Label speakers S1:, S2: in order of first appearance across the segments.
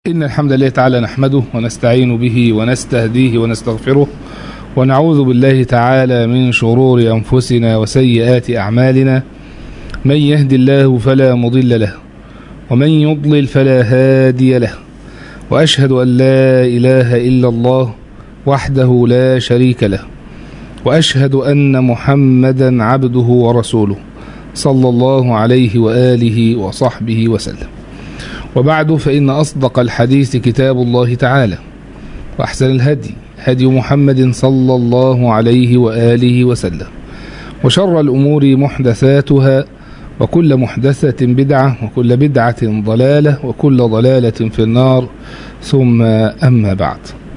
S1: إن الحمد لله تعالى نحمده ونستعين به ونستهديه ونستغفره ونعوذ بالله تعالى من شرور أنفسنا وسيئات أعمالنا من يهد الله فلا مضل له ومن يضلل فلا هادي له وأشهد أن لا إله إلا الله وحده لا شريك له وأشهد أن محمدا عبده ورسوله صلى الله عليه وآله وصحبه وسلم وبعد فإن أصدق الحديث كتاب الله تعالى وأحسن الهدي هدي محمد صلى الله عليه وآله وسلم وشر الأمور محدثاتها وكل محدثة بدعة وكل بدعة ضلالة وكل ضلالة في النار ثم أما بعد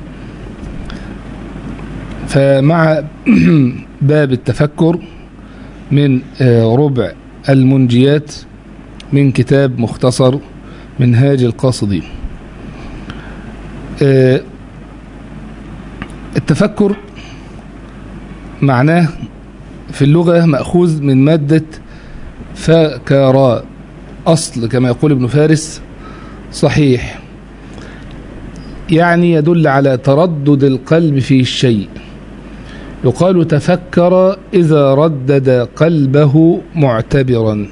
S1: فمع باب التفكر من ربع المنجيات من كتاب مختصر منهاج القاصدين التفكر معناه في اللغة مأخوذ من مادة فكر أصل كما يقول ابن فارس صحيح يعني يدل على تردد القلب في الشيء يقال تفكر إذا ردد قلبه معتبرا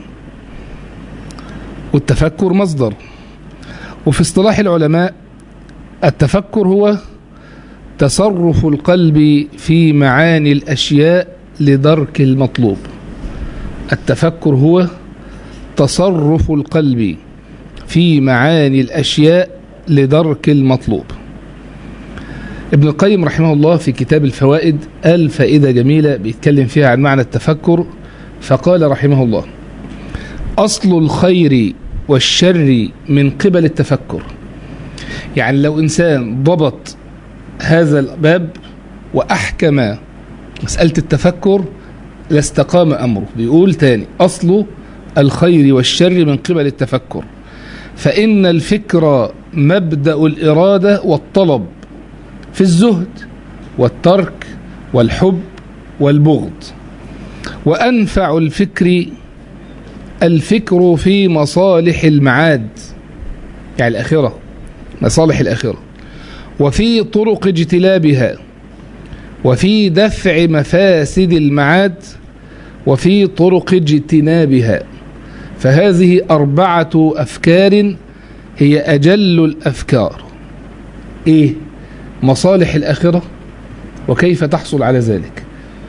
S1: والتفكر مصدر وفي اصطلاح العلماء التفكر هو تصرف القلب في معاني الأشياء لدرك المطلوب التفكر هو تصرف القلب في معاني الأشياء لدرك المطلوب ابن القيم رحمه الله في كتاب الفوائد قال فائدة جميلة بيتكلم فيها عن معنى التفكر فقال رحمه الله أصل الخير والشر من قبل التفكر يعني لو إنسان ضبط هذا الباب وأحكم مسألة التفكر لاستقام أمره بيقول تاني أصل الخير والشر من قبل التفكر فإن الفكر مبدأ الإرادة والطلب في الزهد والترك والحب والبغض وأنفع الفكر الفكر في مصالح المعاد يعني الآخرة مصالح الآخرة وفي طرق اجتلابها وفي دفع مفاسد المعاد وفي طرق اجتنابها فهذه أربعة أفكار هي أجل الأفكار إيه؟ مصالح الآخرة وكيف تحصل على ذلك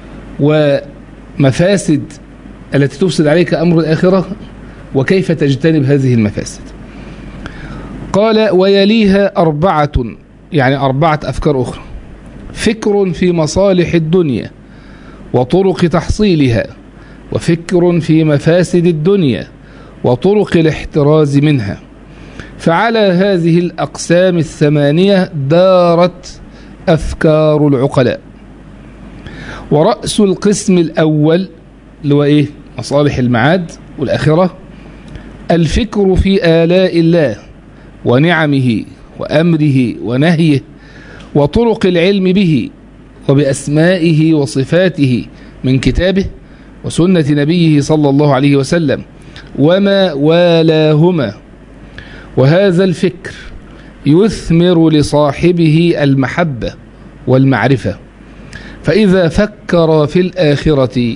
S1: ومفاسد التي تفسد عليك أمر الآخرة وكيف تجتنب هذه المفاسد قال ويليها أربعة يعني أربعة أفكار أخرى فكر في مصالح الدنيا وطرق تحصيلها وفكر في مفاسد الدنيا وطرق الاحتراز منها فعلى هذه الأقسام الثمانية دارت أفكار العقلاء ورأس القسم الأول اللي هو إيه مصالح المعاد والآخرة الفكر في آلاء الله ونعمه وأمره ونهيه وطرق العلم به وبأسمائه وصفاته من كتابه وسنة نبيه صلى الله عليه وسلم وما والاهما وهذا الفكر يثمر لصاحبه المحبة والمعرفة فإذا فكر في الآخرة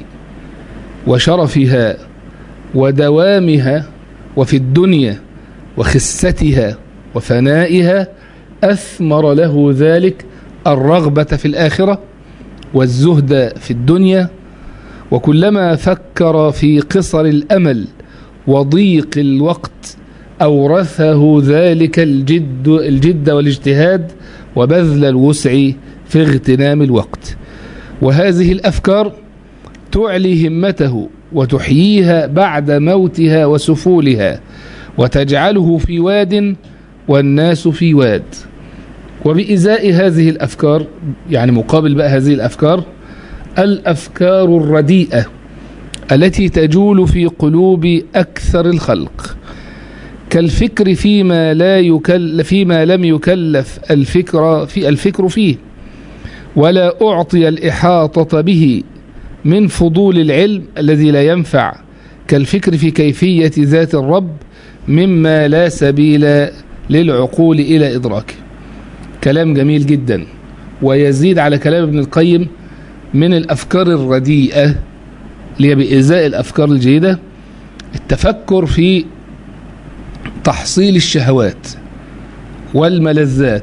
S1: وشرفها ودوامها وفي الدنيا وخستها وفنائها أثمر له ذلك الرغبة في الآخرة والزهد في الدنيا وكلما فكر في قصر الأمل وضيق الوقت أورثه ذلك الجد, الجد والاجتهاد وبذل الوسع في اغتنام الوقت وهذه الأفكار تعلي همته وتحييها بعد موتها وسفولها وتجعله في واد والناس في واد وبإزاء هذه الأفكار يعني مقابل بقى هذه الأفكار الأفكار الرديئة التي تجول في قلوب أكثر الخلق كالفكر فيما لا يكل فيما لم يكلف الفكر في الفكر فيه ولا أعطي الإحاطة به من فضول العلم الذي لا ينفع كالفكر في كيفية ذات الرب مما لا سبيل للعقول إلى إدراكه كلام جميل جدا ويزيد على كلام ابن القيم من الأفكار الرديئة اللي هي بإزاء الأفكار الجيدة التفكر في تحصيل الشهوات والملذات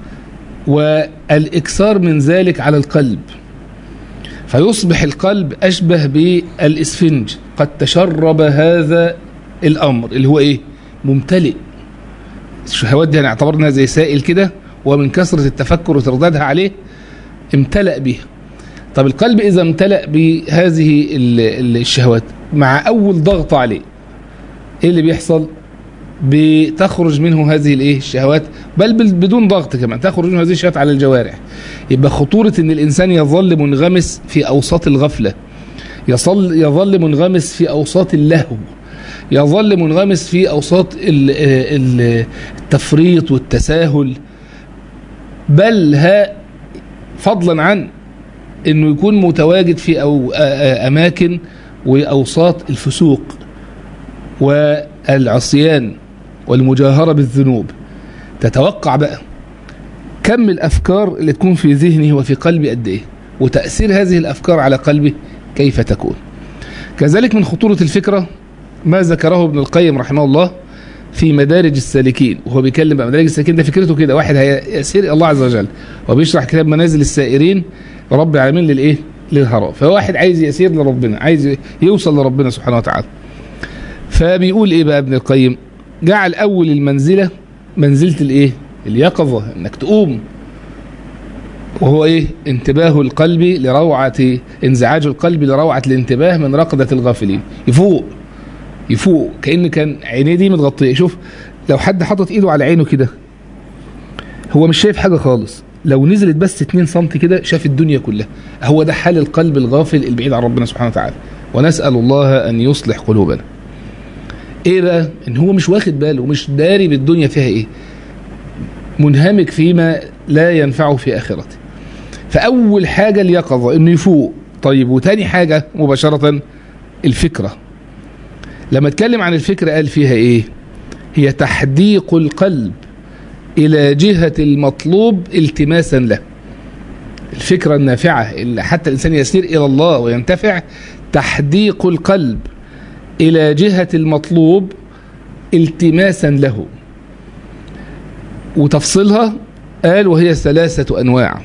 S1: والإكثار من ذلك على القلب فيصبح القلب أشبه بالإسفنج قد تشرب هذا الأمر اللي هو إيه ممتلئ الشهوات دي هنعتبرها زي سائل كده ومن كثرة التفكر وتردادها عليه امتلأ بها طب القلب إذا امتلأ بهذه الشهوات مع أول ضغط عليه إيه اللي بيحصل بتخرج منه هذه الايه الشهوات بل بدون ضغط كمان تخرج منه هذه الشهوات على الجوارح يبقى خطورة ان الانسان يظل منغمس في اوساط الغفلة يظل يظل منغمس في اوساط اللهو يظل منغمس في اوساط التفريط والتساهل بل ها فضلا عن انه يكون متواجد في أو اماكن واوساط الفسوق والعصيان والمجاهرة بالذنوب تتوقع بقى كم الأفكار اللي تكون في ذهنه وفي قلبه قد إيه وتأثير هذه الأفكار على قلبه كيف تكون كذلك من خطورة الفكرة ما ذكره ابن القيم رحمه الله في مدارج السالكين وهو بيتكلم بقى مدارج السالكين ده فكرته كده واحد هيسير الله عز وجل وبيشرح كتاب منازل السائرين رب العالمين للايه للهراء فواحد عايز يسير لربنا عايز يوصل لربنا سبحانه وتعالى فبيقول ايه بقى ابن القيم جعل اول المنزله منزله الايه اليقظه انك تقوم وهو ايه انتباه القلب لروعه انزعاج القلب لروعه الانتباه من رقده الغافلين يفوق يفوق كان كان عينيه دي متغطيه شوف لو حد حاطط ايده على عينه كده هو مش شايف حاجه خالص لو نزلت بس 2 سم كده شاف الدنيا كلها هو ده حال القلب الغافل البعيد عن ربنا سبحانه وتعالى ونسال الله ان يصلح قلوبنا ايه بقى ان هو مش واخد باله ومش داري بالدنيا فيها ايه منهمك فيما لا ينفعه في اخرته فاول حاجه اليقظه انه يفوق طيب وتاني حاجه مباشره الفكره لما اتكلم عن الفكره قال فيها ايه هي تحديق القلب الى جهه المطلوب التماسا له الفكره النافعه اللي حتى الانسان يسير الى الله وينتفع تحديق القلب إلى جهة المطلوب التماسا له وتفصيلها قال وهي ثلاثة أنواع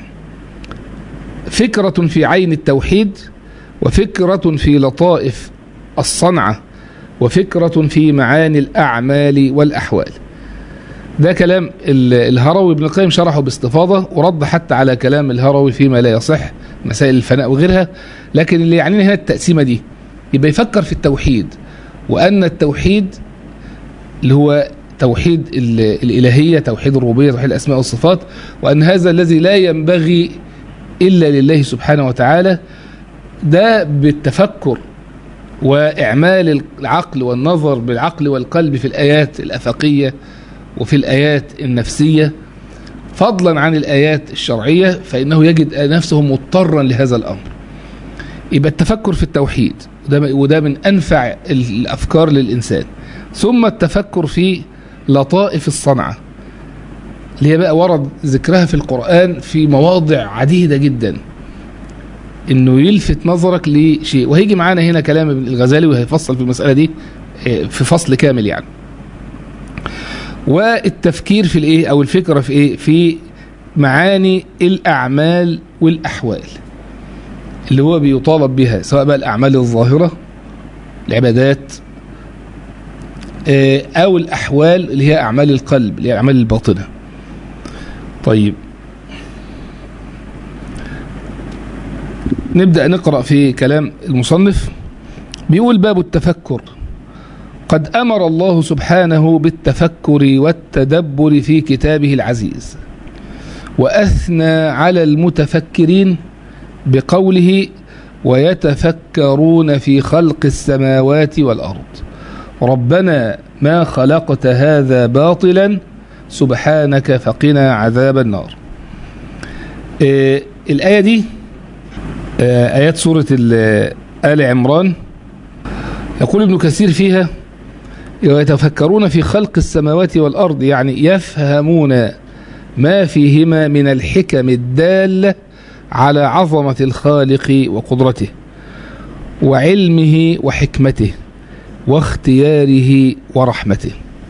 S1: فكرة في عين التوحيد وفكرة في لطائف الصنعة وفكرة في معاني الأعمال والأحوال ده كلام الهروي ابن القيم شرحه باستفاضة ورد حتى على كلام الهروي فيما لا يصح مسائل الفناء وغيرها لكن اللي يعنينا هنا التقسيمة دي يبقى يفكر في التوحيد وأن التوحيد اللي هو توحيد الإلهية توحيد الربوبية توحيد الأسماء والصفات وأن هذا الذي لا ينبغي إلا لله سبحانه وتعالى ده بالتفكر وإعمال العقل والنظر بالعقل والقلب في الآيات الأفقية وفي الآيات النفسية فضلا عن الآيات الشرعية فإنه يجد نفسه مضطرا لهذا الأمر يبقى التفكر في التوحيد وده, وده من أنفع الأفكار للإنسان ثم التفكر في لطائف الصنعة اللي هي بقى ورد ذكرها في القرآن في مواضع عديدة جدا انه يلفت نظرك لشيء وهيجي معانا هنا كلام ابن الغزالي وهيفصل في المسألة دي في فصل كامل يعني والتفكير في الايه او الفكرة في ايه في معاني الاعمال والاحوال اللي هو بيطالب بها سواء بقى الاعمال الظاهرة العبادات او الاحوال اللي هي اعمال القلب اللي هي اعمال الباطنة طيب نبدأ نقرأ في كلام المصنف بيقول باب التفكر قد أمر الله سبحانه بالتفكر والتدبر في كتابه العزيز وأثنى على المتفكرين بقوله ويتفكرون في خلق السماوات والأرض ربنا ما خلقت هذا باطلا سبحانك فقنا عذاب النار إيه الآية دي آيات سورة آل عمران يقول ابن كثير فيها ويتفكرون في خلق السماوات والأرض يعني يفهمون ما فيهما من الحكم الدالة على عظمة الخالق وقدرته وعلمه وحكمته واختياره ورحمته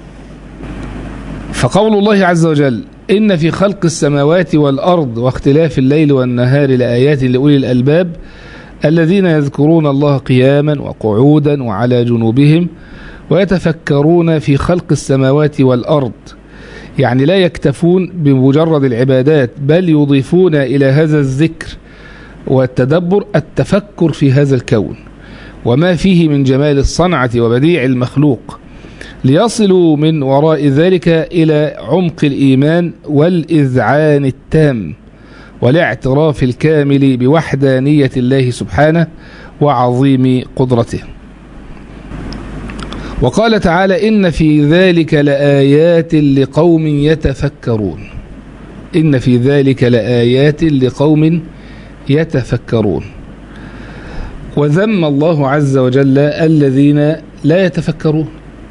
S1: فقول الله عز وجل إن في خلق السماوات والأرض واختلاف الليل والنهار لآيات لأولي الألباب الذين يذكرون الله قياما وقعودا وعلى جنوبهم ويتفكرون في خلق السماوات والأرض يعني لا يكتفون بمجرد العبادات بل يضيفون إلى هذا الذكر والتدبر التفكر في هذا الكون وما فيه من جمال الصنعة وبديع المخلوق ليصلوا من وراء ذلك إلى عمق الإيمان والإذعان التام والاعتراف الكامل بوحدانية الله سبحانه وعظيم قدرته وقال تعالى إن في ذلك لآيات لقوم يتفكرون إن في ذلك لآيات لقوم يتفكرون وذم الله عز وجل الذين لا يتفكرون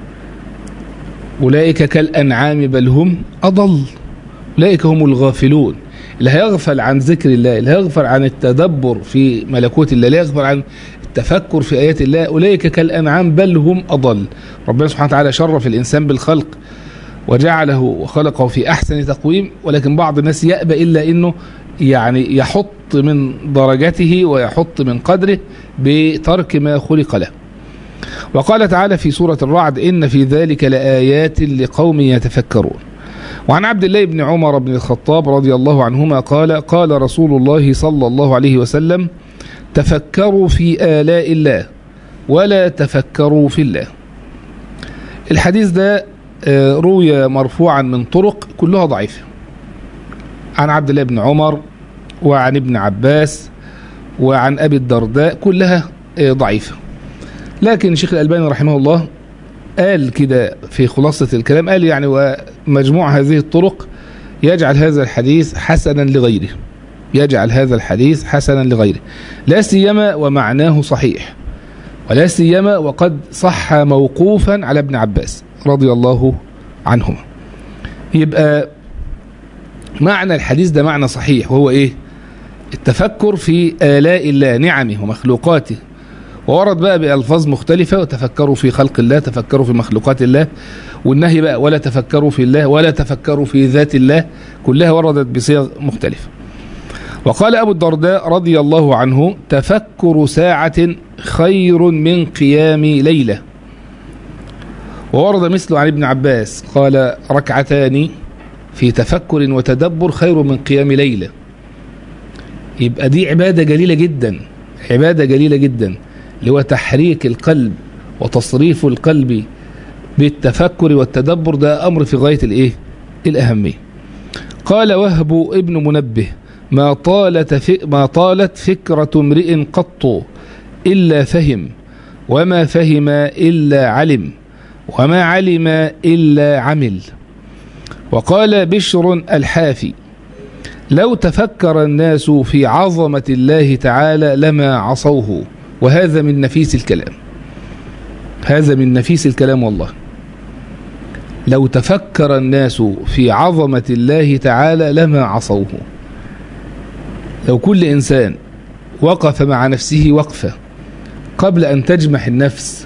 S1: أولئك كالأنعام بل هم أضل أولئك هم الغافلون اللي هيغفل عن ذكر الله اللي هيغفل عن التدبر في ملكوت الله اللي هيغفل عن التفكر في آيات الله أولئك كالأنعام بل هم أضل ربنا سبحانه وتعالى شرف الإنسان بالخلق وجعله وخلقه في أحسن تقويم ولكن بعض الناس يأبى إلا أنه يعني يحط من درجته ويحط من قدره بترك ما خلق له وقال تعالى في سورة الرعد إن في ذلك لآيات لقوم يتفكرون وعن عبد الله بن عمر بن الخطاب رضي الله عنهما قال قال رسول الله صلى الله عليه وسلم تفكروا في آلاء الله ولا تفكروا في الله الحديث ده روي مرفوعا من طرق كلها ضعيفة عن عبد الله بن عمر وعن ابن عباس وعن أبي الدرداء كلها ضعيفة لكن الشيخ الألباني رحمه الله قال كده في خلاصة الكلام قال يعني ومجموع هذه الطرق يجعل هذا الحديث حسنا لغيره يجعل هذا الحديث حسنا لغيره لا سيما ومعناه صحيح ولا سيما وقد صح موقوفا على ابن عباس رضي الله عنهما يبقى معنى الحديث ده معنى صحيح وهو ايه التفكر في آلاء الله نعمه ومخلوقاته وورد بقى بألفاظ مختلفة وتفكروا في خلق الله تفكروا في مخلوقات الله والنهي بقى ولا تفكروا في الله ولا تفكروا في ذات الله كلها وردت بصيغ مختلفة وقال أبو الدرداء رضي الله عنه تفكر ساعة خير من قيام ليلة وورد مثله عن ابن عباس قال ركعتان في تفكر وتدبر خير من قيام ليلة يبقى دي عبادة جليلة جدا عبادة جليلة جدا اللي هو تحريك القلب وتصريف القلب بالتفكر والتدبر ده أمر في غاية الإيه؟ الأهمية قال وهب ابن منبه ما طالت, في ما طالت فكرة امرئ قط إلا فهم وما فهم إلا علم وما علم إلا عمل وقال بشر الحافي لو تفكر الناس في عظمة الله تعالى لما عصوه وهذا من نفيس الكلام هذا من نفيس الكلام والله لو تفكر الناس في عظمة الله تعالى لما عصوه لو كل إنسان وقف مع نفسه وقفة قبل أن تجمح النفس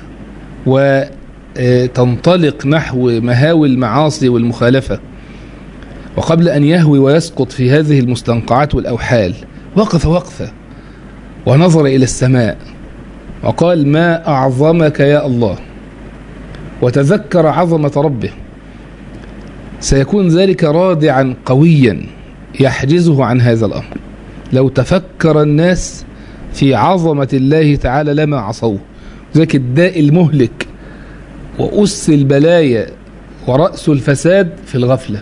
S1: وتنطلق نحو مهاوي المعاصي والمخالفة وقبل أن يهوي ويسقط في هذه المستنقعات والأوحال وقف وقفة ونظر إلى السماء وقال ما أعظمك يا الله وتذكر عظمة ربه سيكون ذلك رادعا قويا يحجزه عن هذا الأمر لو تفكر الناس في عظمة الله تعالى لما عصوه ذلك الداء المهلك وأس البلايا ورأس الفساد في الغفلة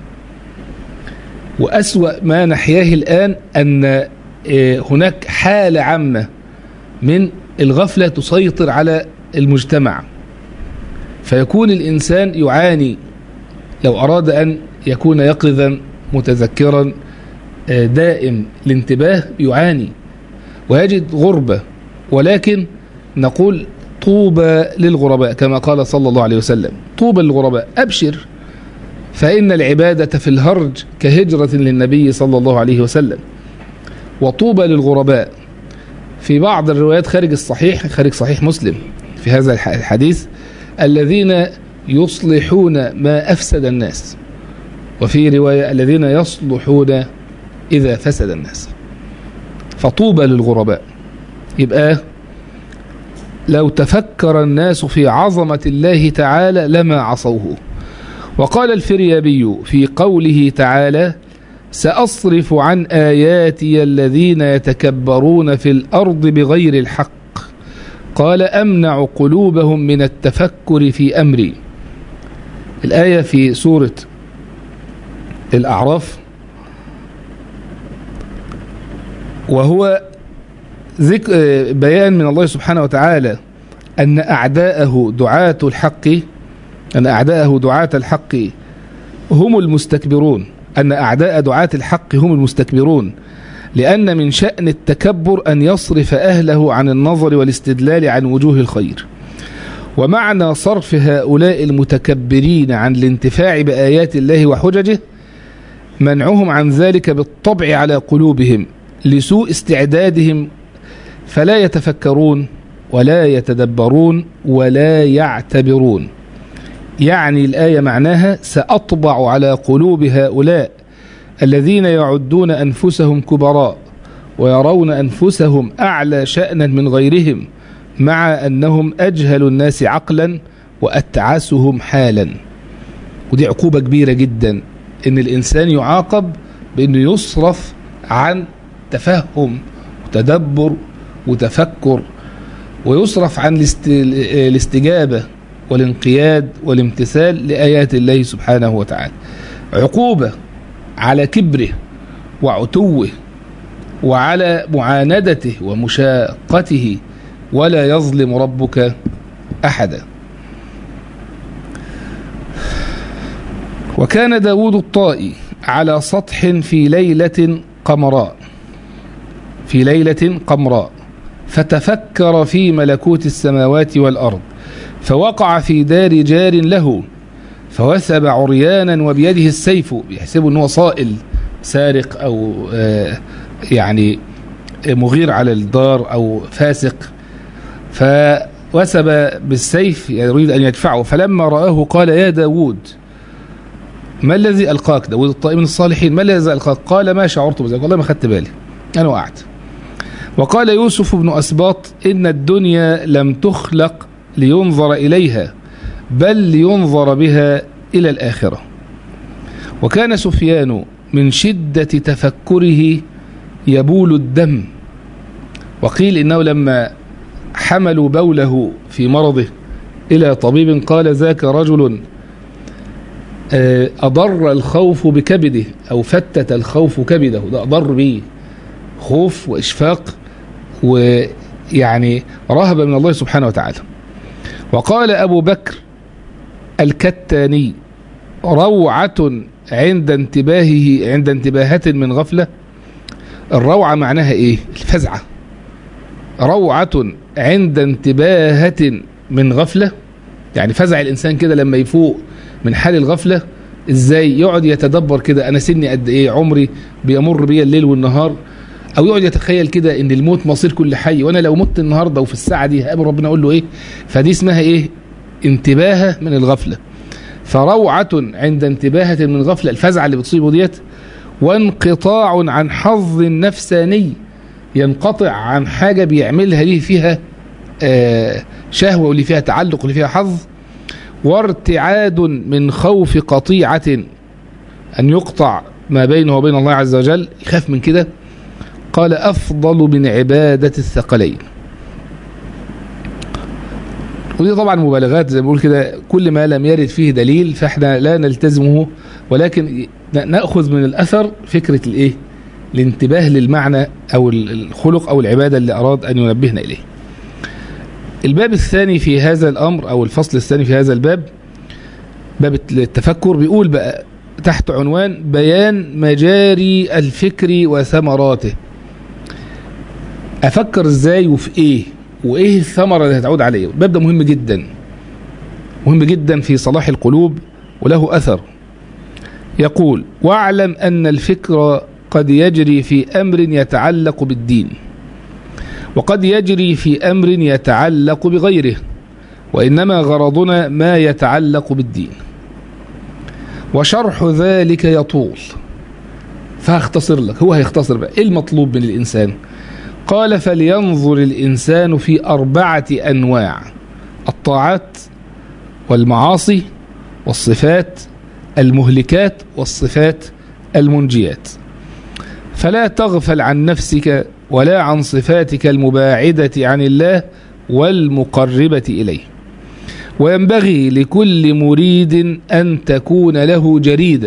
S1: وأسوأ ما نحياه الآن أن هناك حالة عامة من الغفلة تسيطر على المجتمع فيكون الإنسان يعاني لو أراد أن يكون يقظا متذكرا دائم الانتباه يعاني ويجد غربة ولكن نقول طوبى للغرباء كما قال صلى الله عليه وسلم طوبى للغرباء أبشر فإن العبادة في الهرج كهجرة للنبي صلى الله عليه وسلم وطوبى للغرباء في بعض الروايات خارج الصحيح خارج صحيح مسلم في هذا الحديث الذين يصلحون ما أفسد الناس وفي رواية الذين يصلحون إذا فسد الناس فطوبى للغرباء يبقى لو تفكر الناس في عظمة الله تعالى لما عصوه وقال الفريابي في قوله تعالى سأصرف عن آياتي الذين يتكبرون في الأرض بغير الحق قال أمنع قلوبهم من التفكر في أمري الآية في سورة الأعراف وهو ذك بيان من الله سبحانه وتعالى أن أعداءه دعاة الحق أن أعداءه دعاة الحق هم المستكبرون أن أعداء دعاة الحق هم المستكبرون لأن من شأن التكبر أن يصرف أهله عن النظر والاستدلال عن وجوه الخير ومعنى صرف هؤلاء المتكبرين عن الانتفاع بآيات الله وحججه منعهم عن ذلك بالطبع على قلوبهم لسوء استعدادهم فلا يتفكرون ولا يتدبرون ولا يعتبرون يعني الآية معناها سأطبع على قلوب هؤلاء الذين يعدون أنفسهم كبراء ويرون أنفسهم أعلى شأنا من غيرهم مع أنهم أجهل الناس عقلا وأتعسهم حالا ودي عقوبة كبيرة جدا إن الإنسان يعاقب بأنه يصرف عن تفهم وتدبر وتفكر ويصرف عن الاستجابة والانقياد والامتثال لآيات الله سبحانه وتعالى عقوبة على كبره وعتوه وعلى معاندته ومشاقته ولا يظلم ربك أحدا وكان داود الطائي على سطح في ليلة قمراء في ليلة قمراء فتفكر في ملكوت السماوات والأرض فوقع في دار جار له فوثب عريانا وبيده السيف بيحسبه ان هو صائل سارق او يعني مغير على الدار او فاسق فوثب بالسيف يريد ان يدفعه فلما رآه قال يا داود ما الذي ألقاك داود الطائي من الصالحين ما الذي ألقاك قال ما شعرت بذلك والله ما خدت بالي أنا وقعت وقال يوسف بن أسباط إن الدنيا لم تخلق لينظر إليها بل لينظر بها إلى الآخرة وكان سفيان من شدة تفكره يبول الدم وقيل إنه لما حملوا بوله في مرضه إلى طبيب قال ذاك رجل أضر الخوف بكبده أو فتت الخوف كبده ده أضر به خوف وإشفاق ويعني رهبة من الله سبحانه وتعالى وقال أبو بكر الكتاني روعة عند انتباهه عند انتباهة من غفلة الروعة معناها ايه الفزعة روعة عند انتباهة من غفلة يعني فزع الإنسان كده لما يفوق من حال الغفلة ازاي يقعد يتدبر كده انا سني قد ايه عمري بيمر بيا الليل والنهار او يقعد يتخيل كده ان الموت مصير كل حي وانا لو مت النهارده وفي الساعه دي هقابل ربنا اقول له ايه فدي اسمها ايه انتباهه من الغفله فروعه عند انتباهه من غفله الفزعه اللي بتصيبه ديت وانقطاع عن حظ نفساني ينقطع عن حاجه بيعملها ليه فيها آه شهوه واللي فيها تعلق واللي فيها حظ وارتعاد من خوف قطيعه ان يقطع ما بينه وبين الله عز وجل يخاف من كده قال أفضل من عبادة الثقلين ودي طبعا مبالغات زي ما بقول كده كل ما لم يرد فيه دليل فاحنا لا نلتزمه ولكن نأخذ من الأثر فكرة الايه الانتباه للمعنى أو الخلق أو العبادة اللي أراد أن ينبهنا إليه الباب الثاني في هذا الأمر أو الفصل الثاني في هذا الباب باب التفكر بيقول بقى تحت عنوان بيان مجاري الفكر وثمراته افكر ازاي وفي ايه وايه الثمره اللي هتعود عليه الباب ده مهم جدا مهم جدا في صلاح القلوب وله اثر يقول واعلم ان الفكر قد يجري في امر يتعلق بالدين وقد يجري في امر يتعلق بغيره وانما غرضنا ما يتعلق بالدين وشرح ذلك يطول فهختصر لك هو هيختصر بقى ايه المطلوب من الانسان قال فلينظر الانسان في اربعه انواع الطاعات والمعاصي والصفات المهلكات والصفات المنجيات فلا تغفل عن نفسك ولا عن صفاتك المباعده عن الله والمقربه اليه وينبغي لكل مريد ان تكون له جريده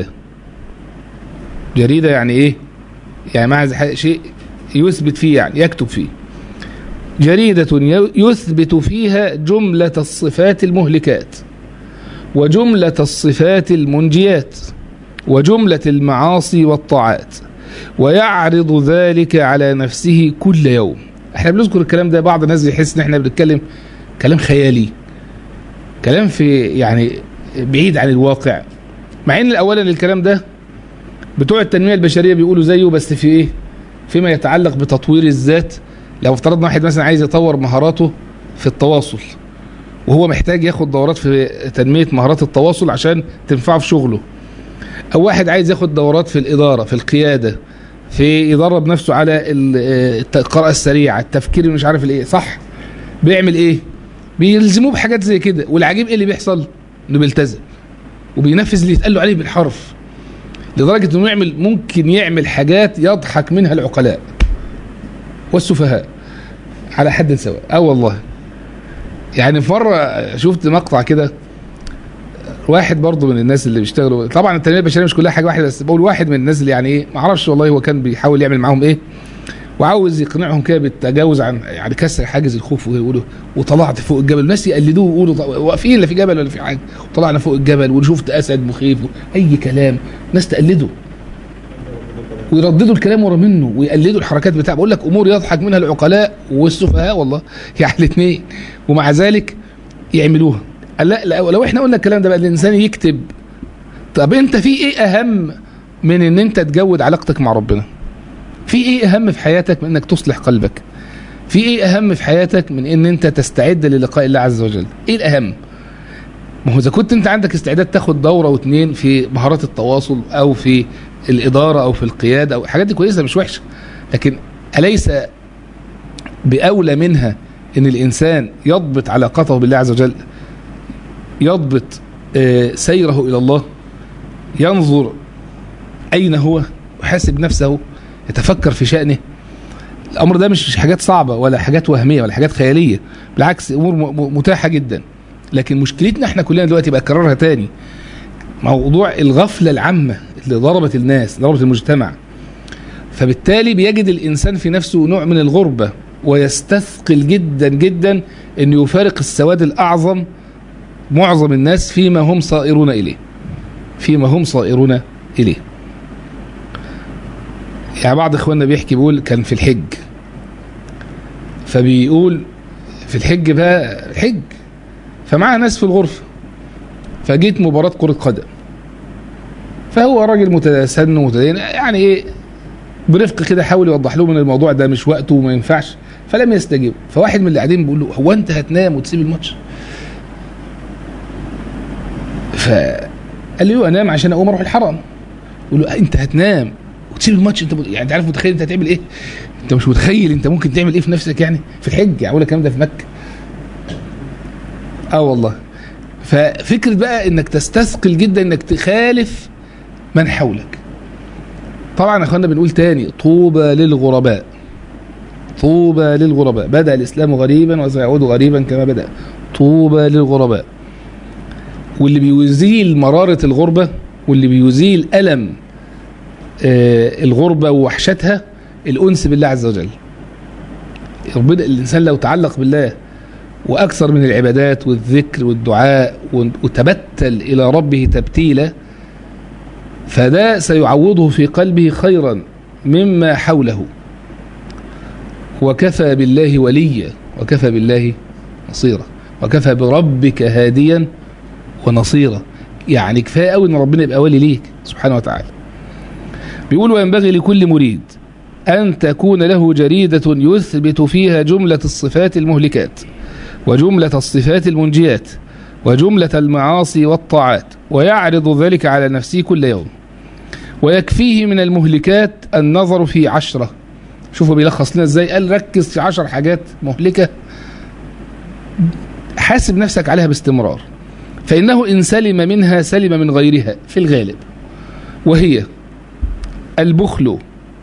S1: جريده يعني ايه يعني مع شيء يثبت فيه يعني يكتب فيه جريدة يثبت فيها جملة الصفات المهلكات وجملة الصفات المنجيات وجملة المعاصي والطاعات ويعرض ذلك على نفسه كل يوم احنا بنذكر الكلام ده بعض الناس يحس ان احنا بنتكلم كلام خيالي كلام في يعني بعيد عن الواقع مع ان اولا الكلام ده بتوع التنميه البشريه بيقولوا زيه بس في ايه فيما يتعلق بتطوير الذات لو افترضنا واحد مثلا عايز يطور مهاراته في التواصل وهو محتاج ياخد دورات في تنميه مهارات التواصل عشان تنفعه في شغله او واحد عايز ياخد دورات في الاداره في القياده في يدرب نفسه على القراءه السريعه التفكير مش عارف الايه صح بيعمل ايه بيلزموه بحاجات زي كده والعجيب ايه اللي بيحصل انه بيلتزم وبينفذ اللي يتقال له عليه بالحرف لدرجه انه يعمل ممكن يعمل حاجات يضحك منها العقلاء والسفهاء على حد سواء اه والله يعني في مره شفت مقطع كده واحد برضه من الناس اللي بيشتغلوا طبعا التنميه البشريه مش كلها حاجه واحده بس بقول واحد من الناس اللي يعني ايه ما اعرفش والله هو كان بيحاول يعمل معاهم ايه وعاوز يقنعهم كده بالتجاوز عن يعني كسر حاجز الخوف ويقولوا وطلعت فوق الجبل الناس يقلدوه ويقولوا واقفين لا في جبل ولا في حاجه وطلعنا فوق الجبل وشفت اسد مخيف اي كلام ناس تقلده ويرددوا الكلام ورا منه ويقلدوا الحركات بتاعه بقول لك امور يضحك منها العقلاء والسفهاء والله يعني الاثنين ومع ذلك يعملوها لا, لا لو احنا قلنا الكلام ده بقى الانسان يكتب طب انت في ايه اهم من ان انت تجود علاقتك مع ربنا في ايه اهم في حياتك من انك تصلح قلبك في ايه اهم في حياتك من ان انت تستعد للقاء الله عز وجل ايه الاهم ما هو اذا كنت انت عندك استعداد تاخد دوره واثنين في مهارات التواصل او في الاداره او في القياده او الحاجات دي كويسه مش وحشه لكن اليس باولى منها ان الانسان يضبط علاقته بالله عز وجل يضبط سيره الى الله ينظر اين هو يحاسب نفسه يتفكر في شأنه الأمر ده مش حاجات صعبة ولا حاجات وهمية ولا حاجات خيالية بالعكس أمور متاحة جدا لكن مشكلتنا احنا كلنا دلوقتي بقى كررها تاني موضوع الغفلة العامة اللي ضربت الناس ضربت المجتمع فبالتالي بيجد الإنسان في نفسه نوع من الغربة ويستثقل جدا جدا أن يفارق السواد الأعظم معظم الناس فيما هم صائرون إليه فيما هم صائرون إليه يعني بعض اخواننا بيحكي بيقول كان في الحج فبيقول في الحج بقى الحج فمعاه ناس في الغرفة فجيت مباراة كرة قدم فهو راجل متسن ومتدين يعني ايه برفق كده حاول يوضح لهم ان الموضوع ده مش وقته وما ينفعش فلم يستجيب فواحد من اللي قاعدين بيقول له هو انت هتنام وتسيب الماتش فقال له انام عشان اقوم اروح الحرم يقول له انت هتنام وتسيب الماتش انت يعني انت عارف متخيل انت هتعمل ايه انت مش متخيل انت ممكن تعمل ايه في نفسك يعني في الحج يعني الكلام ده في مكه اه والله ففكره بقى انك تستثقل جدا انك تخالف من حولك طبعا يا اخوانا بنقول تاني طوبى للغرباء طوبى للغرباء بدا الاسلام غريبا وسيعود غريبا كما بدا طوبى للغرباء واللي بيزيل مراره الغربه واللي بيزيل الم آه الغربة ووحشتها الأنس بالله عز وجل ربنا الإنسان لو تعلق بالله وأكثر من العبادات والذكر والدعاء وتبتل إلى ربه تبتيلا فده سيعوضه في قلبه خيرا مما حوله وكفى بالله وليا وكفى بالله نصيرا وكفى بربك هاديا ونصيرا يعني كفايه قوي ان ربنا يبقى ولي ليك سبحانه وتعالى بيقول وينبغي لكل مريد أن تكون له جريدة يثبت فيها جملة الصفات المهلكات وجملة الصفات المنجيات وجملة المعاصي والطاعات ويعرض ذلك على نفسه كل يوم ويكفيه من المهلكات النظر في عشرة شوفوا بيلخص لنا ازاي قال ركز في عشر حاجات مهلكة حاسب نفسك عليها باستمرار فإنه إن سلم منها سلم من غيرها في الغالب وهي البخل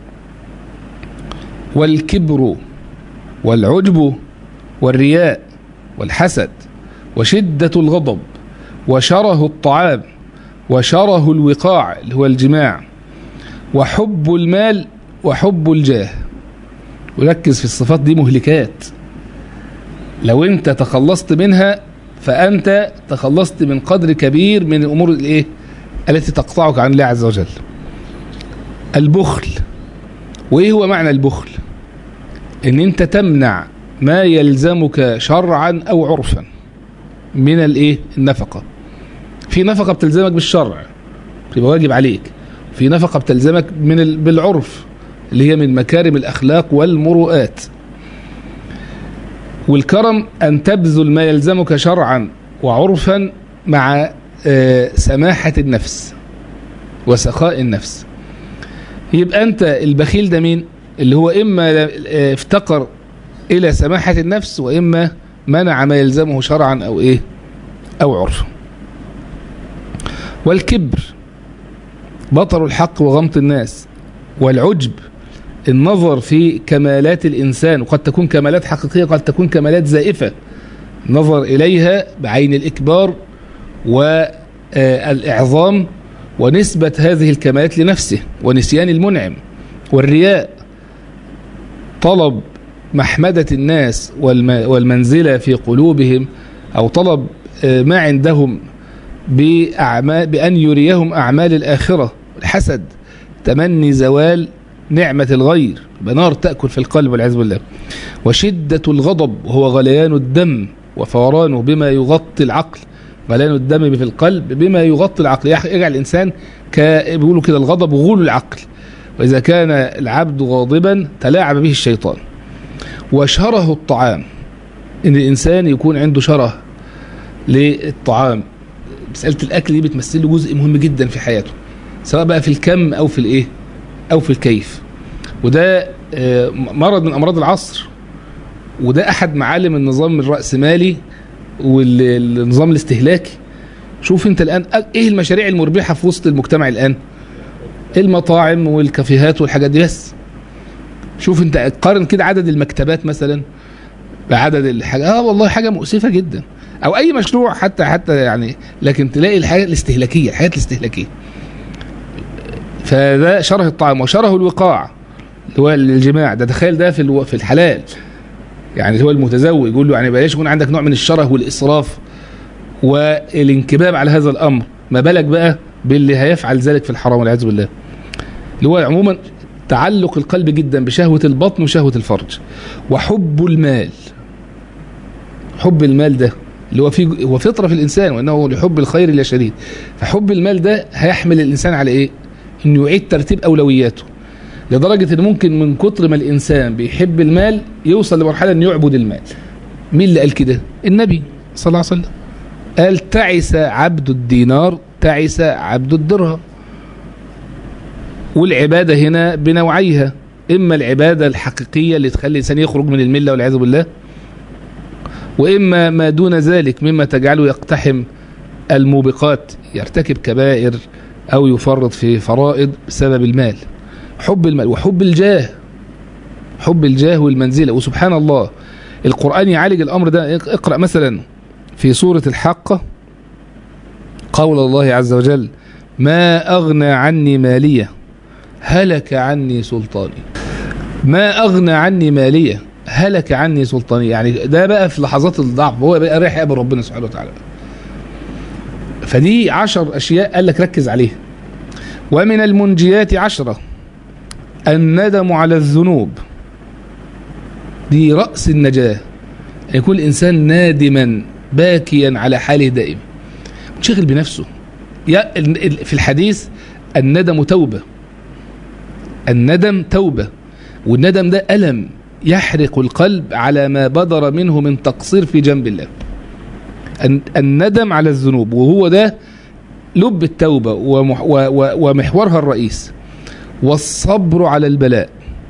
S1: والكبر والعجب والرياء والحسد وشدة الغضب وشره الطعام وشره الوقاع اللي هو الجماع وحب المال وحب الجاه وركز في الصفات دي مهلكات لو انت تخلصت منها فانت تخلصت من قدر كبير من الامور الايه التي تقطعك عن الله عز وجل البخل وايه هو معنى البخل ان انت تمنع ما يلزمك شرعا او عرفا من الايه النفقه في نفقه بتلزمك بالشرع بيبقى واجب عليك في نفقه بتلزمك من ال... بالعرف اللي هي من مكارم الاخلاق والمروءات والكرم ان تبذل ما يلزمك شرعا وعرفا مع آه سماحه النفس وسخاء النفس يبقى انت البخيل ده مين اللي هو اما افتقر الى سماحه النفس واما منع ما يلزمه شرعا او ايه او عرفا والكبر بطر الحق وغمط الناس والعجب النظر في كمالات الإنسان وقد تكون كمالات حقيقية قد تكون كمالات زائفة نظر إليها بعين الإكبار والإعظام ونسبة هذه الكمالات لنفسه ونسيان المنعم والرياء طلب محمدة الناس والمنزلة في قلوبهم أو طلب ما عندهم بأعمال بأن يريهم أعمال الآخرة الحسد تمني زوال نعمة الغير بنار تأكل في القلب والعياذ بالله وشدة الغضب وهو غليان الدم وفورانه بما يغطي العقل غليان الدم في القلب بما يغطي العقل يجعل الإنسان بيقولوا كده الغضب غول العقل وإذا كان العبد غاضبا تلاعب به الشيطان وشره الطعام إن الإنسان يكون عنده شره للطعام مسألة الأكل دي بتمثل له جزء مهم جدا في حياته سواء بقى في الكم أو في الإيه أو في الكيف وده مرض من أمراض العصر وده أحد معالم النظام الرأسمالي والنظام الاستهلاكي شوف انت الآن ايه المشاريع المربحة في وسط المجتمع الآن المطاعم والكافيهات والحاجات دي بس شوف انت قارن كده عدد المكتبات مثلا بعدد الحاجة اه والله حاجة مؤسفة جدا او اي مشروع حتى حتى يعني لكن تلاقي الحاجة الاستهلاكية الحاجات الاستهلاكية فده شره الطعام وشره الوقاع اللي هو الجماع ده تخيل ده في الو... في الحلال يعني هو المتزوج يقول له يعني بلاش يكون عندك نوع من الشره والاسراف والانكباب على هذا الامر ما بالك بقى باللي هيفعل ذلك في الحرام والعياذ بالله اللي هو عموما تعلق القلب جدا بشهوة البطن وشهوة الفرج وحب المال حب المال ده اللي هو فيه هو فطرة في الإنسان وأنه لحب الخير لا شديد فحب المال ده هيحمل الإنسان على إيه انه يعيد ترتيب اولوياته لدرجة ان ممكن من كتر ما الانسان بيحب المال يوصل لمرحلة انه يعبد المال مين اللي قال كده النبي صلى الله عليه وسلم قال تعس عبد الدينار تعس عبد الدرهم والعبادة هنا بنوعيها اما العبادة الحقيقية اللي تخلي الانسان يخرج من الملة والعياذ بالله واما ما دون ذلك مما تجعله يقتحم الموبقات يرتكب كبائر أو يفرط في فرائض بسبب المال حب المال وحب الجاه حب الجاه والمنزلة وسبحان الله القرآن يعالج الأمر ده اقرأ مثلا في سورة الحاقة قول الله عز وجل ما أغنى عني مالية هلك عني سلطاني ما أغنى عني مالية هلك عني سلطاني يعني ده بقى في لحظات الضعف هو بقى رايح يقابل ربنا سبحانه وتعالى فدي عشر أشياء قال لك ركز عليها ومن المنجيات عشرة الندم على الذنوب دي رأس النجاة أن يكون الإنسان نادما باكيا على حاله دائما منشغل بنفسه في الحديث الندم توبة الندم توبة والندم ده ألم يحرق القلب على ما بدر منه من تقصير في جنب الله الندم على الذنوب وهو ده لب التوبة ومحورها الرئيس والصبر على البلاء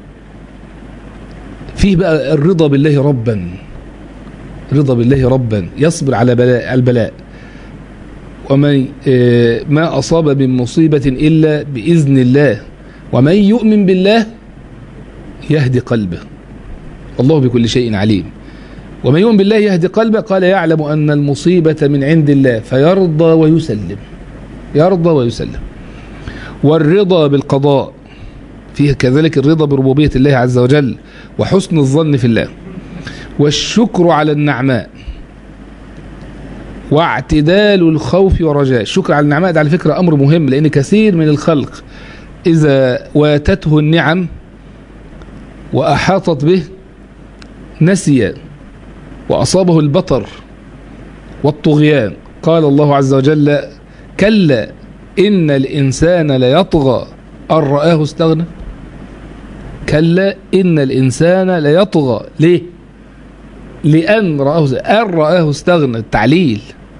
S1: فيه بقى الرضا بالله ربا رضا بالله ربا يصبر على بلاء البلاء ومن ما أصاب من مصيبة إلا بإذن الله ومن يؤمن بالله يهدي قلبه الله بكل شيء عليم ومن يؤمن بالله يهدي قلبه قال يعلم أن المصيبة من عند الله فيرضى ويسلم يرضى ويسلم والرضا بالقضاء فيه كذلك الرضا بربوبية الله عز وجل وحسن الظن في الله والشكر على النعماء واعتدال الخوف والرجاء الشكر على النعماء ده على فكرة أمر مهم لأن كثير من الخلق إذا واتته النعم وأحاطت به نسي وأصابه البطر والطغيان قال الله عز وجل كلا إن الإنسان ليطغى أن رآه استغنى كلا إن الإنسان ليطغى ليه لأن رآه أن رآه استغنى التعليل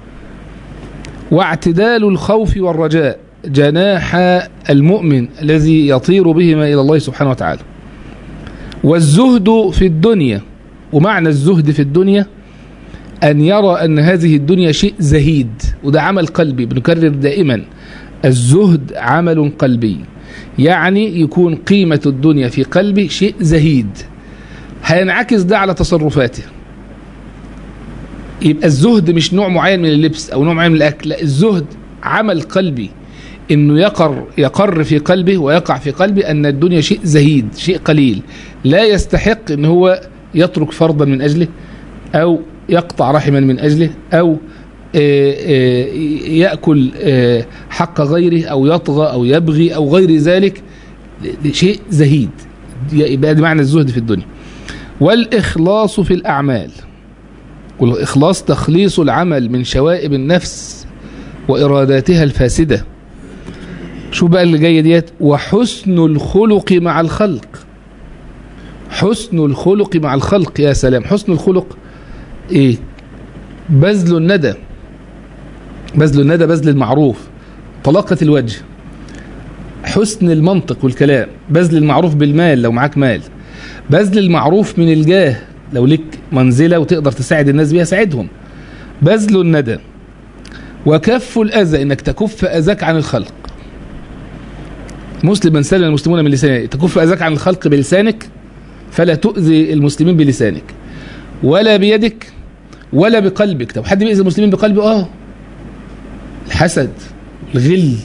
S1: واعتدال الخوف والرجاء جناح المؤمن الذي يطير بهما إلى الله سبحانه وتعالى والزهد في الدنيا ومعنى الزهد في الدنيا أن يرى أن هذه الدنيا شيء زهيد وده عمل قلبي بنكرر دائما الزهد عمل قلبي يعني يكون قيمة الدنيا في قلبي شيء زهيد هينعكس ده على تصرفاته يبقى الزهد مش نوع معين من اللبس أو نوع معين من الأكل لا الزهد عمل قلبي انه يقر يقر في قلبه ويقع في قلبه ان الدنيا شيء زهيد شيء قليل لا يستحق ان هو يترك فرضا من اجله او يقطع رحما من اجله او ياكل حق غيره او يطغى او يبغي او غير ذلك شيء زهيد يبقى معنى الزهد في الدنيا والاخلاص في الاعمال والاخلاص تخليص العمل من شوائب النفس واراداتها الفاسده شو بقى اللي جايه ديت وحسن الخلق مع الخلق حسن الخلق مع الخلق يا سلام حسن الخلق ايه بذل الندى بذل الندى بذل المعروف طلاقة الوجه حسن المنطق والكلام بذل المعروف بالمال لو معاك مال بذل المعروف من الجاه لو لك منزلة وتقدر تساعد الناس بيها ساعدهم بذل الندى وكف الأذى إنك تكف أذاك عن الخلق مسلم من سلم المسلمون من لسانه تكف أذاك عن الخلق بلسانك فلا تؤذي المسلمين بلسانك ولا بيدك ولا بقلبك طب حد بيأذي المسلمين بقلبه اه الحسد الغل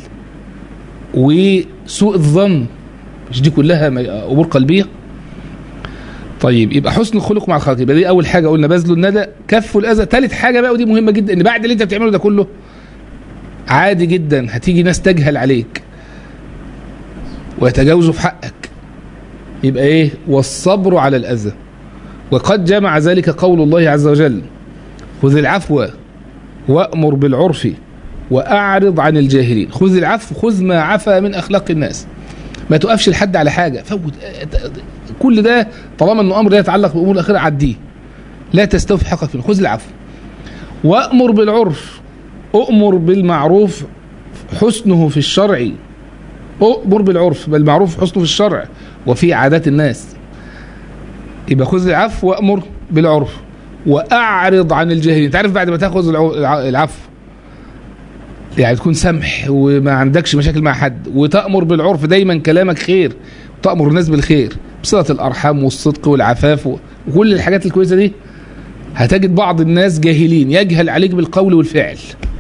S1: وسوء الظن مش دي كلها امور قلبيه طيب يبقى حسن الخلق مع الخلق يبقى دي اول حاجه قلنا بذل الندى كف الاذى ثالث حاجه بقى ودي مهمه جدا ان بعد اللي انت بتعمله ده كله عادي جدا هتيجي ناس تجهل عليك ويتجاوزوا في حقك يبقى ايه والصبر على الاذى وقد جمع ذلك قول الله عز وجل خذ العفو وأمر بالعرف وأعرض عن الجاهلين خذ العفو خذ ما عفا من أخلاق الناس ما تقفش لحد على حاجة فوت كل ده طالما انه امر لا يتعلق بامور الاخره عديه لا تستوفي حقك فيه خذ العفو وامر بالعرف اؤمر بالمعروف حسنه في الشرع اؤمر بالعرف بالمعروف حسنه في الشرع وفي عادات الناس يبقى خذ العفو وامر بالعرف واعرض عن الجاهلين انت عارف بعد ما تاخذ العفو يعني تكون سمح وما عندكش مشاكل مع حد وتأمر بالعرف دايما كلامك خير تأمر الناس بالخير بصلة الأرحام والصدق والعفاف وكل الحاجات الكويسة دي هتجد بعض الناس جاهلين يجهل عليك بالقول والفعل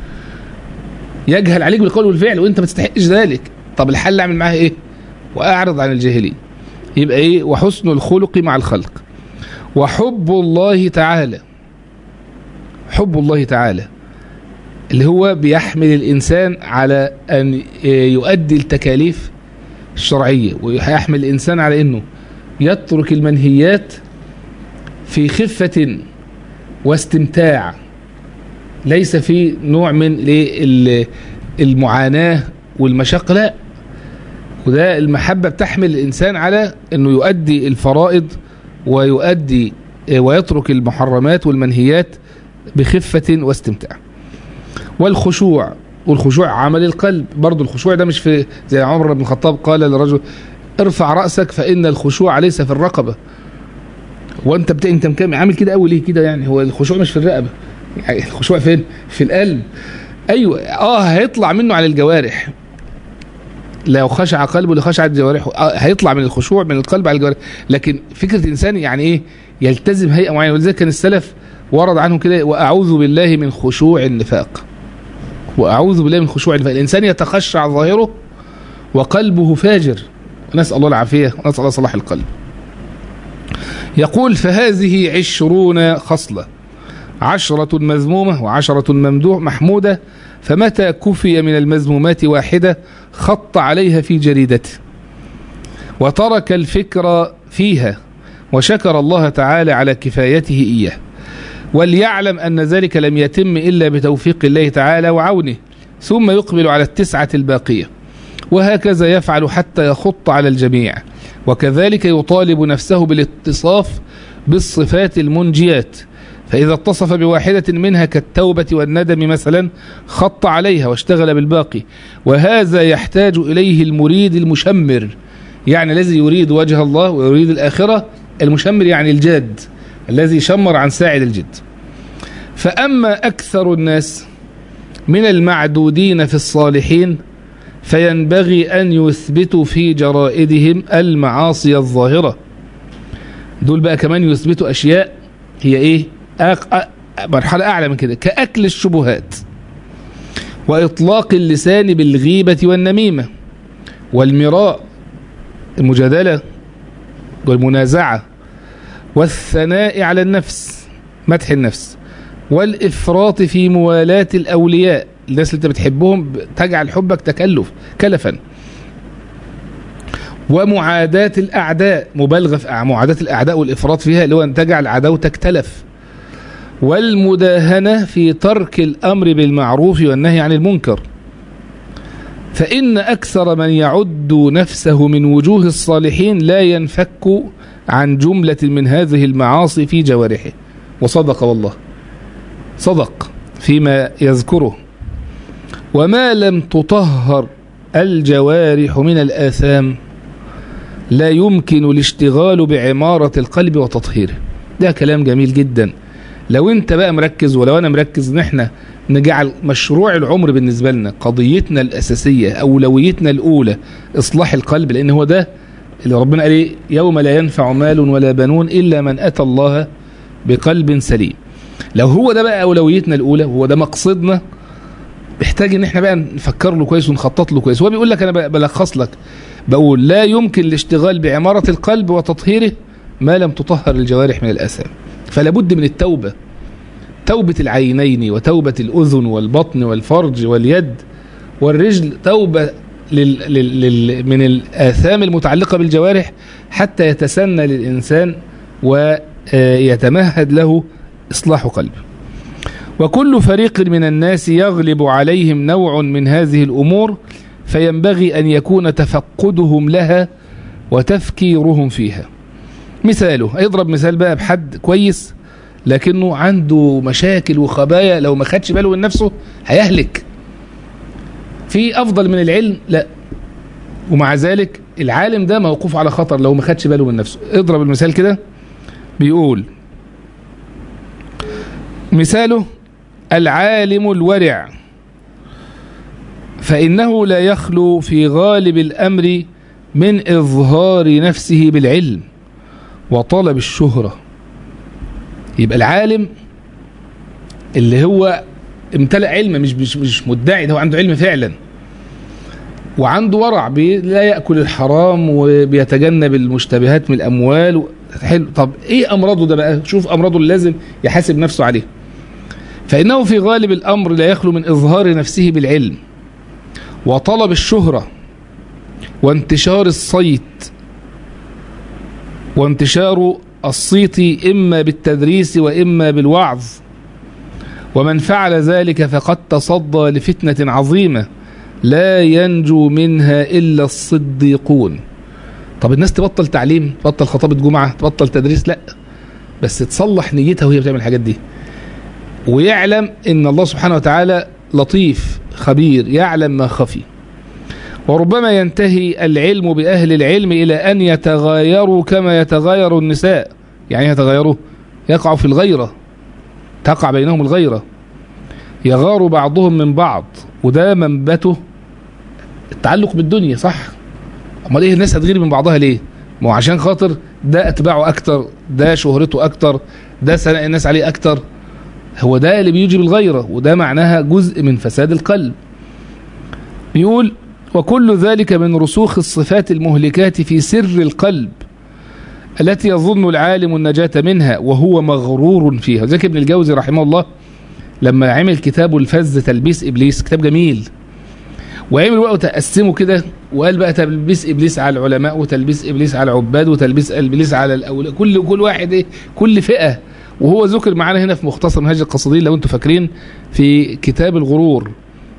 S1: يجهل عليك بالقول والفعل وانت ما تستحقش ذلك طب الحل اعمل معاه ايه واعرض عن الجاهلين يبقى ايه وحسن الخلق مع الخلق وحب الله تعالى حب الله تعالى اللي هو بيحمل الإنسان على أن يؤدي التكاليف الشرعية ويحمل الإنسان على أنه يترك المنهيات في خفة واستمتاع ليس في نوع من المعاناة والمشقة لا وده المحبة بتحمل الإنسان على أنه يؤدي الفرائض ويؤدي ويترك المحرمات والمنهيات بخفة واستمتاع والخشوع والخشوع عمل القلب برضو الخشوع ده مش في زي عمر بن الخطاب قال للرجل ارفع رأسك فإن الخشوع ليس في الرقبة وانت بت... انت مكمل عامل كده قوي ليه كده يعني هو الخشوع مش في الرقبة يعني الخشوع فين في القلب ايوه اه هيطلع منه على الجوارح لو خشع قلبه لخشعت جوارحه آه هيطلع من الخشوع من القلب على الجوارح لكن فكره الانسان يعني ايه يلتزم هيئه معينه ولذلك كان السلف ورد عنهم كده واعوذ بالله من خشوع النفاق واعوذ بالله من خشوع النفاق الانسان يتخشع ظاهره وقلبه فاجر نسال الله العافيه ونسال الله صلاح القلب يقول فهذه عشرون خصله عشرة مذمومة وعشرة ممدوح محمودة فمتى كفي من المذمومات واحدة خط عليها في جريدته وترك الفكر فيها وشكر الله تعالى على كفايته إياه وليعلم أن ذلك لم يتم إلا بتوفيق الله تعالى وعونه ثم يقبل على التسعة الباقية وهكذا يفعل حتى يخط على الجميع وكذلك يطالب نفسه بالاتصاف بالصفات المنجيات فإذا اتصف بواحدة منها كالتوبة والندم مثلا خط عليها واشتغل بالباقي وهذا يحتاج إليه المريد المشمر يعني الذي يريد وجه الله ويريد الآخرة المشمر يعني الجاد الذي شمر عن ساعد الجد فأما أكثر الناس من المعدودين في الصالحين فينبغي أن يثبتوا في جرائدهم المعاصي الظاهرة دول بقى كمان يثبتوا أشياء هي إيه مرحلة أعلى من كده كأكل الشبهات وإطلاق اللسان بالغيبة والنميمة والمراء المجادلة والمنازعة والثناء على النفس مدح النفس والإفراط في موالاة الأولياء الناس اللي انت بتحبهم تجعل حبك تكلف كلفا ومعاداة الأعداء مبالغة في معاداة الأعداء والإفراط فيها اللي هو أن تجعل عداوتك تلف والمداهنة في ترك الأمر بالمعروف والنهي عن المنكر فإن أكثر من يعد نفسه من وجوه الصالحين لا ينفك عن جملة من هذه المعاصي في جوارحه وصدق والله صدق فيما يذكره وما لم تطهر الجوارح من الآثام لا يمكن الاشتغال بعمارة القلب وتطهيره ده كلام جميل جدا لو انت بقى مركز ولو انا مركز ان احنا نجعل مشروع العمر بالنسبة لنا قضيتنا الأساسية أولويتنا الأولى إصلاح القلب لأن هو ده اللي ربنا قال ايه يوم لا ينفع مال ولا بنون إلا من أتى الله بقلب سليم لو هو ده بقى أولويتنا الأولى وهو ده مقصدنا محتاج ان احنا بقى نفكر له كويس ونخطط له كويس هو بيقول لك انا بلخص لك بقول لا يمكن الاشتغال بعمارة القلب وتطهيره ما لم تطهر الجوارح من الآثام فلا بد من التوبة توبة العينين وتوبة الأذن والبطن والفرج واليد والرجل توبة لل لل لل من الآثام المتعلقة بالجوارح حتى يتسنى للإنسان ويتمهد له إصلاح قلبه وكل فريق من الناس يغلب عليهم نوع من هذه الأمور فينبغي أن يكون تفقدهم لها وتفكيرهم فيها مثاله هيضرب مثال بقى بحد كويس لكنه عنده مشاكل وخبايا لو ما خدش باله من نفسه هيهلك في أفضل من العلم لا ومع ذلك العالم ده موقوف على خطر لو ما خدش باله من نفسه اضرب المثال كده بيقول مثاله العالم الورع فإنه لا يخلو في غالب الأمر من إظهار نفسه بالعلم وطلب الشهرة يبقى العالم اللي هو امتلأ علم مش مش مش مدعي ده هو عنده علم فعلا وعنده ورع لا يأكل الحرام وبيتجنب المشتبهات من الأموال حلو طب ايه أمراضه ده بقى شوف أمراضه اللي لازم يحاسب نفسه عليه فإنه في غالب الأمر لا يخلو من إظهار نفسه بالعلم وطلب الشهرة وانتشار الصيت وانتشار الصيت إما بالتدريس وإما بالوعظ ومن فعل ذلك فقد تصدى لفتنة عظيمة لا ينجو منها إلا الصديقون طب الناس تبطل تعليم تبطل خطابة جمعة تبطل تدريس لا بس تصلح نيتها وهي بتعمل الحاجات دي ويعلم ان الله سبحانه وتعالى لطيف خبير يعلم ما خفي وربما ينتهي العلم بأهل العلم إلى أن يتغايروا كما يتغاير النساء يعني يتغايروا يقع في الغيرة تقع بينهم الغيرة يغار بعضهم من بعض وده منبته التعلق بالدنيا صح امال ايه الناس هتغير من بعضها ليه ما هو عشان خاطر ده اتباعه اكتر ده شهرته اكتر ده ثناء الناس عليه اكتر هو ده اللي بيوجب الغيرة وده معناها جزء من فساد القلب بيقول وكل ذلك من رسوخ الصفات المهلكات في سر القلب التي يظن العالم النجاة منها وهو مغرور فيها ذلك ابن الجوزي رحمه الله لما عمل كتابه الفز تلبيس إبليس كتاب جميل وعمل وقت تقسمه كده وقال بقى تلبيس ابليس على العلماء وتلبيس ابليس على العباد وتلبيس ابليس على الاولياء كل كل واحد ايه كل فئه وهو ذكر معانا هنا في مختصر منهج القصيدين لو انتم فاكرين في كتاب الغرور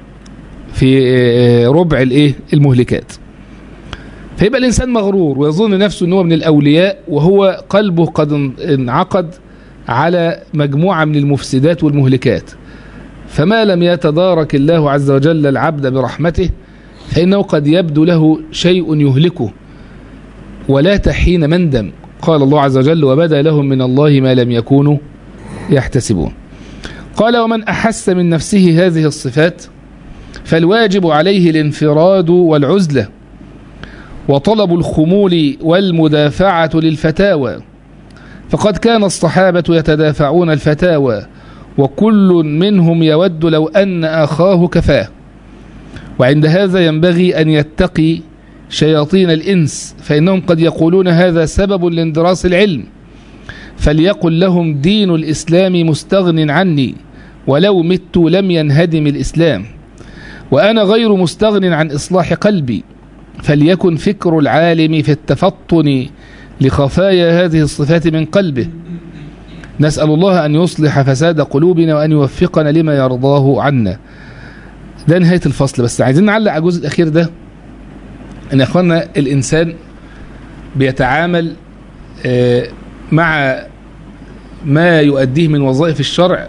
S1: في ربع الايه المهلكات فيبقى الانسان مغرور ويظن نفسه ان هو من الاولياء وهو قلبه قد انعقد على مجموعه من المفسدات والمهلكات فما لم يتدارك الله عز وجل العبد برحمته فإنه قد يبدو له شيء يهلكه ولا تحين مندم قال الله عز وجل وبدا لهم من الله ما لم يكونوا يحتسبون قال ومن أحس من نفسه هذه الصفات فالواجب عليه الانفراد والعزلة وطلب الخمول والمدافعة للفتاوى فقد كان الصحابة يتدافعون الفتاوى وكل منهم يود لو أن أخاه كفاه وعند هذا ينبغي أن يتقي شياطين الإنس فإنهم قد يقولون هذا سبب لاندراس العلم فليقل لهم دين الإسلام مستغن عني ولو مت لم ينهدم الإسلام وأنا غير مستغن عن إصلاح قلبي فليكن فكر العالم في التفطن لخفايا هذه الصفات من قلبه نسأل الله أن يصلح فساد قلوبنا وأن يوفقنا لما يرضاه عنا ده نهاية الفصل بس عايزين نعلق على الجزء الأخير ده أن يا أخوانا الإنسان بيتعامل مع ما يؤديه من وظائف الشرع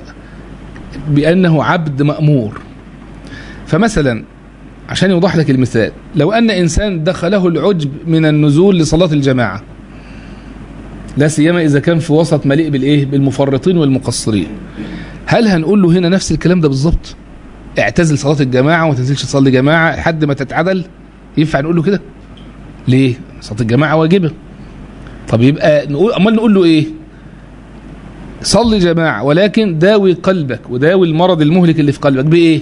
S1: بأنه عبد مأمور فمثلا عشان يوضح لك المثال لو أن إنسان دخله العجب من النزول لصلاة الجماعة لا سيما إذا كان في وسط مليء بالإيه بالمفرطين والمقصرين هل هنقول له هنا نفس الكلام ده بالظبط اعتزل صلاة الجماعة وما تنزلش تصلي جماعة لحد ما تتعدل ينفع نقول له كده ليه صلاة الجماعة واجبة طب يبقى نقول امال نقول له ايه صلي جماعة ولكن داوي قلبك وداوي المرض المهلك اللي في قلبك بايه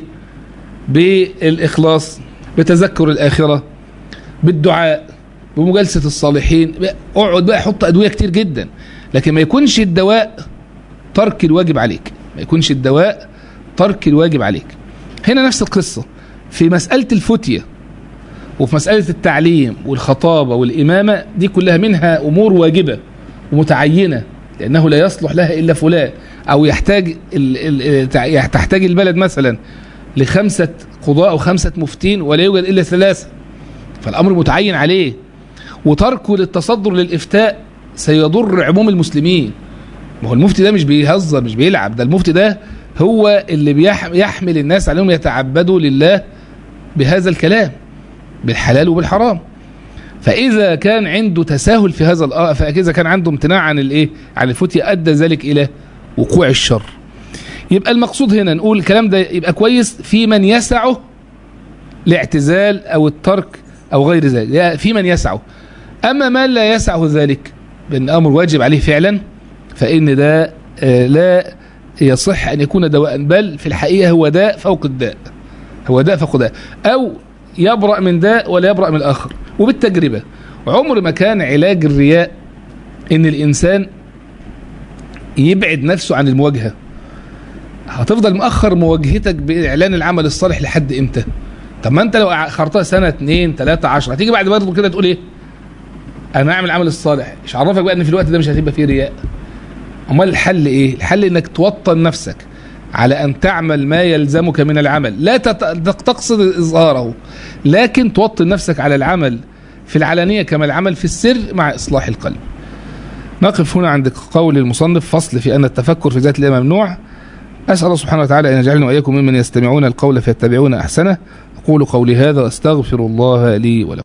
S1: بالاخلاص بتذكر الاخرة بالدعاء بمجالسة الصالحين اقعد بقى حط ادوية كتير جدا لكن ما يكونش الدواء ترك الواجب عليك ما يكونش الدواء ترك الواجب عليك هنا نفس القصة في مسألة الفتية وفي مسألة التعليم والخطابة والإمامة دي كلها منها أمور واجبة ومتعينة لأنه لا يصلح لها إلا فلان أو يحتاج ال ال تحتاج البلد مثلا لخمسة قضاء أو خمسة مفتين ولا يوجد إلا ثلاثة فالأمر متعين عليه وتركه للتصدر للإفتاء سيضر عموم المسلمين ما هو المفتي ده مش بيهزر مش بيلعب ده المفتي ده هو اللي بيحمل الناس عليهم يتعبدوا لله بهذا الكلام بالحلال وبالحرام فإذا كان عنده تساهل في هذا فإذا كان عنده امتناع عن الايه عن الفتية أدى ذلك إلى وقوع الشر يبقى المقصود هنا نقول الكلام ده يبقى كويس في من يسعه الاعتزال أو الترك أو غير ذلك في من يسعه أما من لا يسعه ذلك بأن أمر واجب عليه فعلا فإن ده لا يصح أن يكون دواء بل في الحقيقة هو داء فوق الداء هو داء فوق داء أو يبرأ من داء ولا يبرأ من الآخر وبالتجربة عمر ما كان علاج الرياء ان الانسان يبعد نفسه عن المواجهة هتفضل مؤخر مواجهتك باعلان العمل الصالح لحد امتى طب ما انت لو اخرتها سنة اتنين تلاتة عشرة هتيجي بعد برضه كده تقول ايه انا اعمل العمل الصالح مش عرفك بقى ان في الوقت ده مش هتبقى فيه رياء امال الحل ايه الحل انك توطن نفسك على ان تعمل ما يلزمك من العمل لا تت- تقصد اظهاره لكن توطن نفسك على العمل في العلانيه كما العمل في السر مع اصلاح القلب نقف هنا عند قول المصنف فصل في ان التفكر في ذات الله ممنوع اسال الله سبحانه وتعالى ان يجعلنا واياكم ممن يستمعون القول فيتبعون احسنه اقول قولي هذا واستغفر الله لي ولكم